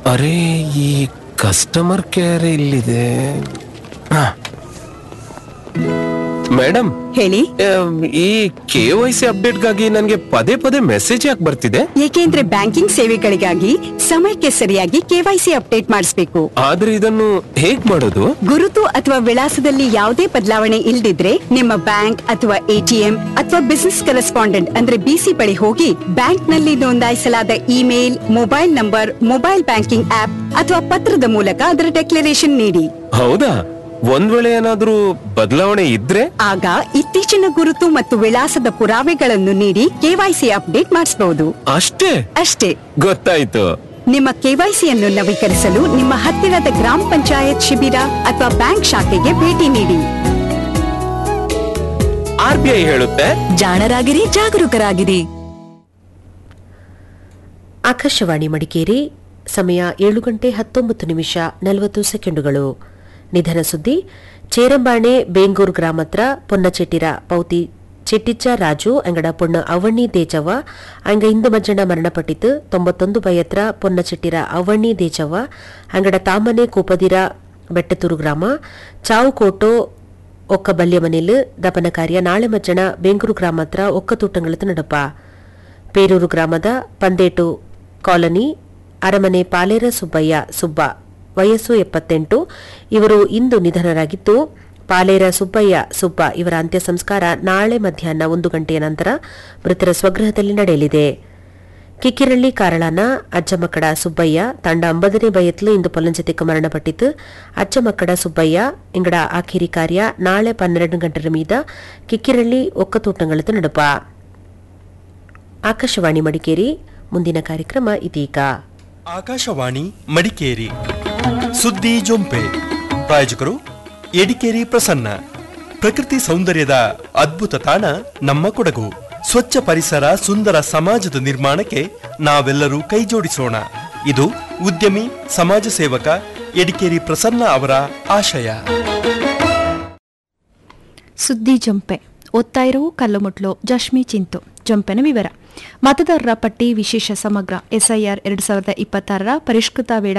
ಅರೆ ಈ customer care ಇಲ್ಲಿದೆ ಹಾ. ಮೇಡಮ್ ಹೇಳಿ ಆಮ್, ಈ ಕೆ ವೈ ಸಿ ಅಪ್ಡೇಟ್ಗಾಗಿ ನನಗೆ ಪದೇ ಪದೇ ಮೆಸೇಜ್ ಯಾಕೆ ಬರ್ತಿದೆ ಏಕೆಂದ್ರೆ ಬ್ಯಾಂಕಿಂಗ್ ಸೇವೆಗಳಿಗಾಗಿ ಸಮಯಕ್ಕೆ ಸರಿಯಾಗಿ ಕೆವೈಸಿ ಅಪ್ಡೇಟ್ ಮಾಡಿಸಬೇಕು ಆದ್ರೆ ಇದನ್ನು ಹೇಗ್ ಮಾಡೋದು ಗುರುತು ಅಥವಾ ವಿಳಾಸದಲ್ಲಿ ಯಾವುದೇ ಬದಲಾವಣೆ ಇಲ್ದಿದ್ರೆ ನಿಮ್ಮ ಬ್ಯಾಂಕ್ ಅಥವಾ ಎಟಿಎಂ ಅಥವಾ ಬಿಸಿನೆಸ್ ಕರೆಸ್ಪಾಂಡೆಂಟ್ ಅಂದ್ರೆ ಬಿಸಿ ಬಳಿ ಹೋಗಿ ಬ್ಯಾಂಕ್ ನಲ್ಲಿ ನೋಂದಾಯಿಸಲಾದ email mobile number mobile banking app ಅಥವಾ ಪತ್ರದ ಮೂಲಕ ಅದರ ಡೆಕ್ಲರೇಷನ್ ನೀಡಿ ಹೌದಾ ಒಂದ್ ವೇಳೆ ಏನಾದ್ರೂ ಬದಲಾವಣೆ ಇದ್ರೆ ಆಗ ಇತ್ತೀಚಿನ ಗುರುತು ಮತ್ತು ವಿಳಾಸದ ಪುರಾವೆಗಳನ್ನು ನೀಡಿ ಕೆವೈಸಿ ಅಪ್ಡೇಟ್ ಮಾಡಿಸಬಹುದು ಅಷ್ಟೇ ಅಷ್ಟೇ ಗೊತ್ತಾಯ್ತು ನಿಮ್ಮ ಕೆವೈಸಿಯನ್ನು ನವೀಕರಿಸಲು ನಿಮ್ಮ ಹತ್ತಿರದ ಗ್ರಾಮ ಪಂಚಾಯತ್ ಶಿಬಿರ ಅಥವಾ ಬ್ಯಾಂಕ್ ಶಾಖೆಗೆ ಭೇಟಿ ನೀಡಿ ಆರ್ ಬಿ ಐ ಹೇಳುತ್ತೆ ಜಾಣರಾಗಿರಿ ಜಾಗರೂಕರಾಗಿರಿ ಆಕಾಶವಾಣಿ ಮಡಿಕೇರಿ ಸಮಯ ಏಳು ಗಂಟೆ ಹತ್ತೊಂಬತ್ತು ನಿಮಿಷ ನಲವತ್ತು ಸೆಕೆಂಡುಗಳು ನಿಧನ ಸುದ್ದಿ ಚೇರಂಬಾಣೆ ಬೇಂಗೂರು ಗ್ರಾಮತ್ರ ಪೊನ್ನಚೆಟ್ಟಿರ ಪೌತಿ ಚೆಟ್ಟಿಚ್ಚ ರಾಜು ಅಂಗಡ ಪೊಣ್ಣ ಅವಣ್ಣಿ ದೇಜವ್ವ ಅಂಗ ಇಂದು ಮಜ್ಜಣ್ಣ ಮರಣಪಟ್ಟಿತು ತೊಂಬತ್ತೊಂದು ಬಯತ್ರ ಪೊನ್ನಚೆಟ್ಟಿರ ಅವಣ್ಣಿ ದೇಜವ್ವ ಅಂಗಡ ತಾಮನೆ ಕೂಪದಿರ ಬೆಟ್ಟತೂರು ಗ್ರಾಮ ಚಾವು ಕೋಟೋ ಒಕ್ಕ ಬಲ್ಯ ಮನೆಲು ದಪನ ಕಾರ್ಯ ನಾಳೆ ಮಜ್ಜಣ ಬೇಂಗೂರು ಗ್ರಾಮ ಹತ್ರ ಒಕ್ಕ ತೂಟಂಗಳತ್ತು ನಡಪ ಪೇರೂರು ಗ್ರಾಮದ ಪಂದೇಟು ಕಾಲನಿ ಅರಮನೆ ಪಾಲೇರ ಸುಬ್ಬಯ್ಯ ಸುಬ್ಬ ವಯಸ್ಸು ಎಪ್ಪತ್ತೆಂಟು ಇವರು ಇಂದು ನಿಧನರಾಗಿದ್ದು ಪಾಲೇರ ಸುಬ್ಬಯ್ಯ ಸುಬ್ಬ ಇವರ ಅಂತ್ಯ ಸಂಸ್ಕಾರ ನಾಳೆ ಮಧ್ಯಾಹ್ನ ಒಂದು ಗಂಟೆಯ ನಂತರ ಮೃತರ ಸ್ವಗೃಹದಲ್ಲಿ ನಡೆಯಲಿದೆ ಕಿಕ್ಕಿರಳ್ಳಿ ಕಾರಳನ ಅಜ್ಜಮಕ್ಕಡ ಸುಬ್ಬಯ್ಯ ತಂಡ ಅಂಬದನೇ ಬಯತ್ಲು ಇಂದು ಪೊಲಂಜತಿக்கு ಮರಣಪಟ್ಟಿತು ಅಜ್ಜಮಕ್ಕಡ ಸುಬ್ಬಯ್ಯ ಇಂಗಡ ಆಖಿರಿ ಕಾರ್ಯ ನಾಳೆ ಪನ್ನೆರಡು ಗಂಟೆರ ಮೀದ ಕಿಕ್ಕಿರಳ್ಳಿ ಒಕ್ಕತೂಟಂಗಳತ್ತು ನಡುಪ ಆಕಾಶವಾಣಿ ಮಡಿಕೇರಿ ಮುಂದಿನ ಕಾರ್ಯಕ್ರಮ ಇದೀಗ ಆಕಾಶವಾಣಿ ಮಡಿಕೇರಿ ಸುದ್ದಿ ಜೊಂಪೆ ಪ್ರಾಯೋಜಕರು ಎಡಿಕೇರಿ ಪ್ರಸನ್ನ ಪ್ರಕೃತಿ ಸೌಂದರ್ಯದ ಅದ್ಭುತ ತಾಣ ನಮ್ಮ ಕೊಡಗು ಸ್ವಚ್ಛ ಪರಿಸರ ಸುಂದರ ಸಮಾಜದ ನಿರ್ಮಾಣಕ್ಕೆ ನಾವೆಲ್ಲರೂ ಕೈಜೋಡಿಸೋಣ ಇದು ಉದ್ಯಮಿ ಸಮಾಜ ಸೇವಕ ಎಡಿಕೇರಿ ಪ್ರಸನ್ನ ಅವರ ಆಶಯ ಸುದ್ದಿ ಜಂಪೆ ಓದ್ತಾ ಇರುವ ಕಲ್ಲುಮುಟ್ಲು ಜಶ್ಮಿ ಚಿಂತು ಜಂಪೆನ ವಿವರ ಮತದಾರರ ಪಟ್ಟಿ ವಿಶೇಷ ಸಮಗ್ರ ಎಸ್ಐಆರ್ ಎರಡು ಸಾವಿರದ ಇಪ್ಪತ್ತಾರರ ಪರಿಷ್ಕೃತ ವೇಳಾ